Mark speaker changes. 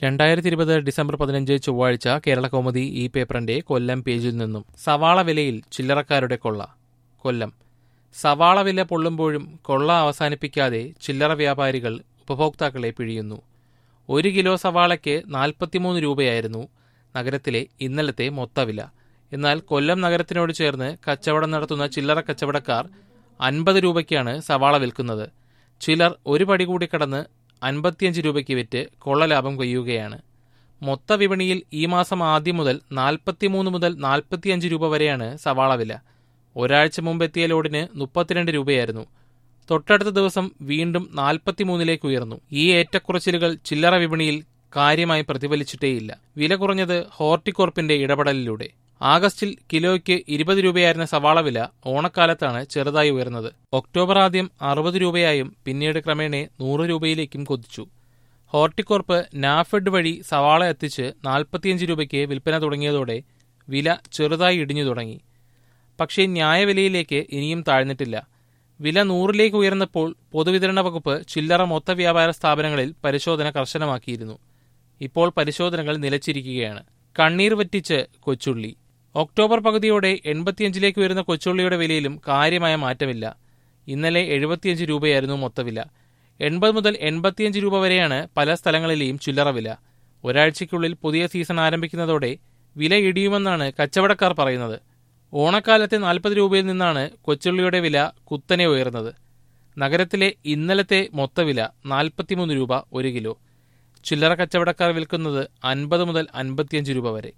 Speaker 1: രണ്ടായിരത്തി ഇരുപത് ഡിസംബർ പതിനഞ്ച് ചൊവ്വാഴ്ച കേരള കൗമുദി ഈ പേപ്പറിന്റെ കൊല്ലം പേജിൽ നിന്നും സവാള വിലയിൽ ചില്ലറക്കാരുടെ കൊള്ള കൊല്ലം സവാള വില പൊള്ളുമ്പോഴും കൊള്ള അവസാനിപ്പിക്കാതെ ചില്ലറ വ്യാപാരികൾ ഉപഭോക്താക്കളെ പിഴിയുന്നു ഒരു കിലോ സവാളയ്ക്ക് നാൽപ്പത്തിമൂന്ന് രൂപയായിരുന്നു നഗരത്തിലെ ഇന്നലത്തെ മൊത്തവില എന്നാൽ കൊല്ലം നഗരത്തിനോട് ചേർന്ന് കച്ചവടം നടത്തുന്ന ചില്ലറ കച്ചവടക്കാർ അൻപത് രൂപയ്ക്കാണ് സവാള വിൽക്കുന്നത് ചിലർ ഒരു പടി കൂടി കടന്ന് അൻപത്തിയഞ്ച് രൂപയ്ക്ക് വിറ്റ് കൊള്ളലാഭം കൊയ്യുകയാണ് മൊത്ത വിപണിയിൽ ഈ മാസം ആദ്യം മുതൽ നാൽപ്പത്തിമൂന്ന് മുതൽ നാൽപ്പത്തിയഞ്ച് രൂപ വരെയാണ് സവാള വില ഒരാഴ്ച മുമ്പ് എത്തിയ ലോഡിന് മുപ്പത്തിരണ്ട് രൂപയായിരുന്നു തൊട്ടടുത്ത ദിവസം വീണ്ടും നാൽപ്പത്തിമൂന്നിലേക്ക് ഉയർന്നു ഈ ഏറ്റക്കുറച്ചിലുകൾ ചില്ലറ വിപണിയിൽ കാര്യമായി പ്രതിഫലിച്ചിട്ടേയില്ല വില കുറഞ്ഞത് ഹോർട്ടികോർപ്പിന്റെ ഇടപെടലിലൂടെ ആഗസ്റ്റിൽ കിലോയ്ക്ക് ഇരുപത് രൂപയായിരുന്ന സവാള വില ഓണക്കാലത്താണ് ചെറുതായി ഉയർന്നത് ഒക്ടോബർ ആദ്യം അറുപത് രൂപയായും പിന്നീട് ക്രമേണ നൂറ് രൂപയിലേക്കും കുതിച്ചു ഹോർട്ടികോർപ്പ് നാഫെഡ് വഴി സവാള എത്തിച്ച് നാൽപ്പത്തിയഞ്ച് രൂപയ്ക്ക് വിൽപ്പന തുടങ്ങിയതോടെ വില ചെറുതായി ഇടിഞ്ഞു തുടങ്ങി പക്ഷേ ന്യായവിലയിലേക്ക് ഇനിയും താഴ്ന്നിട്ടില്ല വില നൂറിലേക്ക് ഉയർന്നപ്പോൾ പൊതുവിതരണ വകുപ്പ് ചില്ലറ മൊത്ത വ്യാപാര സ്ഥാപനങ്ങളിൽ പരിശോധന കർശനമാക്കിയിരുന്നു ഇപ്പോൾ പരിശോധനകൾ നിലച്ചിരിക്കുകയാണ് കണ്ണീർ വറ്റിച്ച് കൊച്ചുള്ളി ഒക്ടോബർ പകുതിയോടെ എൺപത്തിയഞ്ചിലേക്ക് ഉയരുന്ന കൊച്ചുള്ളിയുടെ വിലയിലും കാര്യമായ മാറ്റമില്ല ഇന്നലെ എഴുപത്തിയഞ്ച് രൂപയായിരുന്നു മൊത്തവില എൺപത് മുതൽ എൺപത്തിയഞ്ച് രൂപ വരെയാണ് പല സ്ഥലങ്ങളിലെയും ചില്ലറ വില ഒരാഴ്ചയ്ക്കുള്ളിൽ പുതിയ സീസൺ ആരംഭിക്കുന്നതോടെ വില ഇടിയുമെന്നാണ് കച്ചവടക്കാർ പറയുന്നത് ഓണക്കാലത്തെ നാൽപ്പത് രൂപയിൽ നിന്നാണ് കൊച്ചുള്ളിയുടെ വില കുത്തനെ ഉയർന്നത് നഗരത്തിലെ ഇന്നലത്തെ മൊത്തവില നാൽപ്പത്തിമൂന്ന് രൂപ ഒരു കിലോ ചില്ലറ കച്ചവടക്കാർ വിൽക്കുന്നത് അൻപത് മുതൽ അൻപത്തിയഞ്ച് രൂപ വരെ